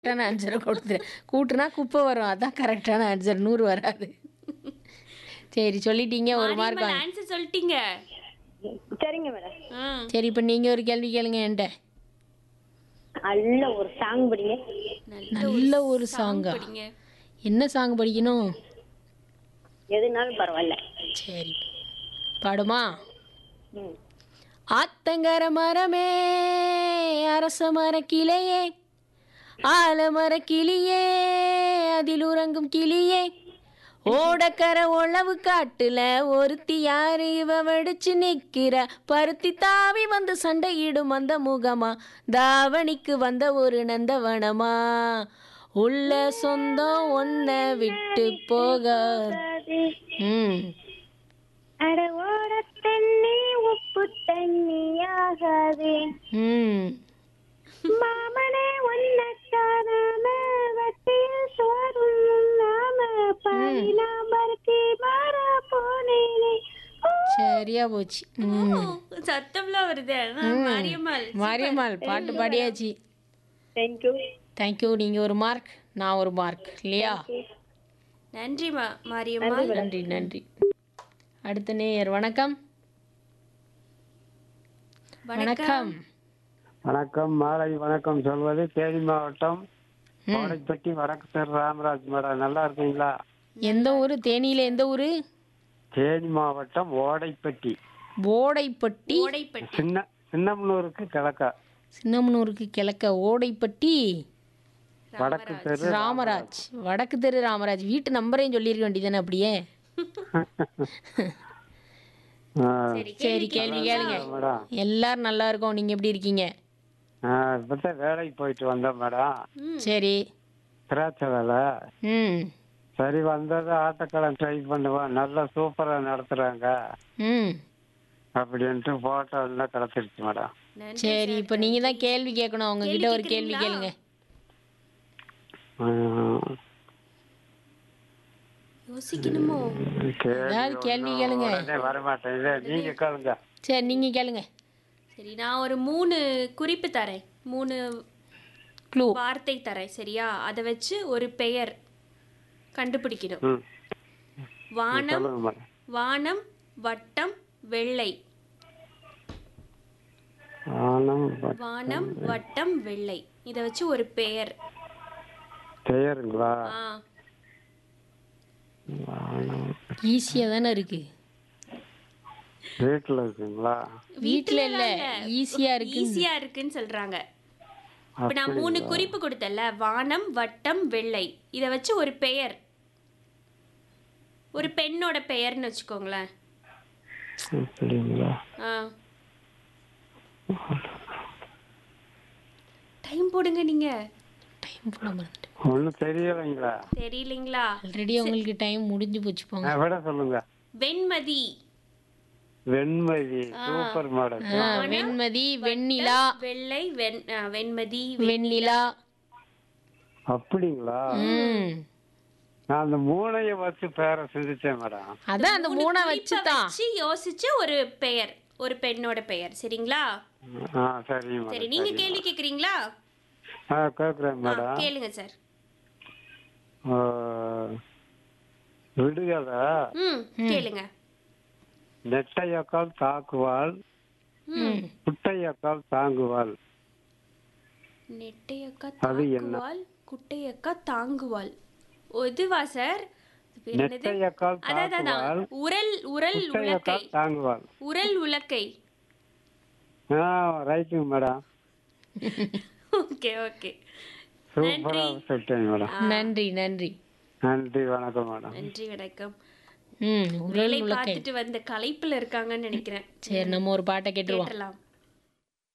கரெக்டான ஆன்சரை கொடுத்துரு கூட்டுனா குப்பை வரும் அதான் கரெக்டான ஆன்சர் நூறு வராது சரி சொல்லிட்டீங்க ஒரு மார்க் வாங்க ஆன்சர் சொல்லிட்டீங்க சரிங்க மேடம் ஆ. சரி இப்போ நீங்கள் ஒரு கேள்வி கேளுங்க என்கிட்ட நல்ல ஒரு சாங் படிங்க நல்ல ஒரு சாங்கா படிங்க என்ன சாங் படிக்கணும் எதுனாலும் பரவாயில்ல சரி பாடுமா ம் ஆத்தங்கர மரமே அரச மர கிளையே ஆலமர கிளியே அதில் உறங்கும் கிளியே ஓடக்கர உழவு காட்டுல ஒருத்தி யாரு இவ வெடிச்சு நிக்கிற பருத்தி தாவி வந்து சண்டையிடும் அந்த முகமா தாவணிக்கு வந்த ஒரு நந்தவனமா உள்ள சொந்தம் ஒன்ன விட்டு போக ம் அட ஓட தண்ணி உப்பு தண்ணியாகாது ம் மாமனே உன்னை காணாம வட்டியில் சோறும் நாம பாதினா மறுத்தி மாற போனேனே சரியா போச்சு ம் ஓ, சத்தம்லாம் வருது ஆ, மாரியம்மாள் மாரியம்மாள் பாட்டு பாடியாச்சு தேங்க்யூ தேங்க்யூ நீங்கள் ஒரு மார்க் நான் ஒரு மார்க் இல்லையா நன்றி மா மாரியம்மாள் நன்றி நன்றி அடுத்த நேயர் வணக்கம் வணக்கம் வணக்கம் மாலை வணக்கம் சொல்வது தேனி மாவட்டம் கோடைப்பட்டி வடக்கு தெரு ராமராஜ் மேடம் நல்லா இருக்கீங்களா எந்த ஊர் தேனியில் எந்த ஊர் தேனி மாவட்டம் ஓடைப்பட்டி ஓடைப்பட்டி ஓடைப்பட்டி சின்ன சின்னமனூருக்கு கிழக்கா சின்னமனூருக்கு கிழக்க ஓடைப்பட்டி வடக்கு தெரு ராமராஜ் வடக்கு தெரு ராமராஜ் வீட்டு நம்பரையும் சொல்லியிருக்க வேண்டியதானே அப்படியே ஆ, சரி கேள்வி கேளுங்க மேடம் எல்லாரும் நல்லா இருக்கோம் நீங்கள் எப்படி இருக்கீங்க ஆ, இப்பதான் வேலைக்கு போயிட்டு வந்தேன் மேடம் சரி திராட்சை வேலை ம் சரி வந்தது ஆட்டோக்காரன் ட்ரை பண்ணுவேன் நல்லா சூப்பரா நடத்துறாங்க ம் அப்படின்ட்டு போட்டோ எல்லாம் கிடைச்சிருச்சு மேடம் நன்றி சரி இப்போ நீங்கள் தான் கேள்வி கேட்கணும் அவங்க கிட்ட ஒரு கேள்வி கேளுங்க ஆ, யோசிக்கணுமோ கேள்வி ஏதாவது கேள்வி ஒண்ணும் கேளுங்க உடனே வரமாட்டேங்குது நீங்க கேளுங்க சரி நீங்கள் கேளுங்க சரி நான் ஒரு மூணு குறிப்பு தரேன் மூணு க்ளூ வார்த்தை தரேன் சரியா அதை வச்சு ஒரு பெயர் கண்டுபிடிக்கணும் ம் வானம் சொல்லுங்க மேடம் வானம் வட்டம் வெள்ளை ஆனம் வானம் வட்டம் வெள்ளை இதை வச்சு ஒரு பெயர் பெயருங்களா ஆ ஆனம் ஈஸியாக தானே இருக்குது வீட்டுல இருக்குங்களா வீட்டில் இல்லை ஈஸியாக இருக்கு ஈஸியா இருக்குன்னு சொல்றாங்க இப்ப நான் மூணு குறிப்பு கொடுத்தேன்ல வானம் வட்டம் வெள்ளை இதை வச்சு ஒரு பெயர் ஒரு பெண்ணோட பெயர்னு வச்சுக்கோங்களேன் அப்படிங்களா ஆ டைம் போடுங்க நீங்க டைம் போட மறந்துட்டேன் ஒன்றும் தெரியலைங்களா தெரியலீங்களா ஆல்ரெடி உங்களுக்கு டைம் முடிஞ்சு போச்சு போங்க ஆ, விட சொல்லுங்க வெண்மதி வெண்மதி சூப்பர் மாடல் ஆ, வெண்மதி வெண்ணிலா வெள்ளை வெண் ஆ, வெண்மதி வெண்ணிலா அப்படிங்களா ம் நான் அந்த மூணைய வச்சு பேரை சிந்திச்சேன் மேடம் அதான் அந்த மூணை வச்சு தான் வச்சு யோசிச்சு ஒரு பெயர் ஒரு பெண்ணோட பெயர் சரிங்களா ஆ சரிங்க சரி மேடம் நீங்க கேள்வி கேக்குறீங்களா ஆ கேட்குறேன் ஆ, மேடம் கேளுங்க சார் ஆ, விடுகதை ம் கேளுங்க நெட்டையக்கால் தாக்குவாள் குட்டையக்கால் தாங்குவாள் நெட்டையக்கா அது என்ன? தாங்குவாள் குட்டையக்கா தாங்குவாள் ஓ, இதுவா சார் இது பேர் என்னது? நெட்டையக்கால் அதான், அதான், தாக்குவாள் அதான். உரல் உரல் உலக்கை குட்டையக்கால் தாங்குவாள் உரல் உலக்கை ஆ ரைட்டுங்க மேடம் ஓகே ஓகே சூப்பரா சொல்லிட்டேங்க மேடம் நன்றி நன்றி நன்றி வணக்கம் மேடம் நன்றி வணக்கம் ம் உரல் வேலை உலக்கை பார்த்துட்டு வந்த களைப்புல இருக்காங்கன்னு நினைக்கிறேன் சரி நம்ம ஒரு பாட்டை கேட்டுருவோம் கேட்டலாம்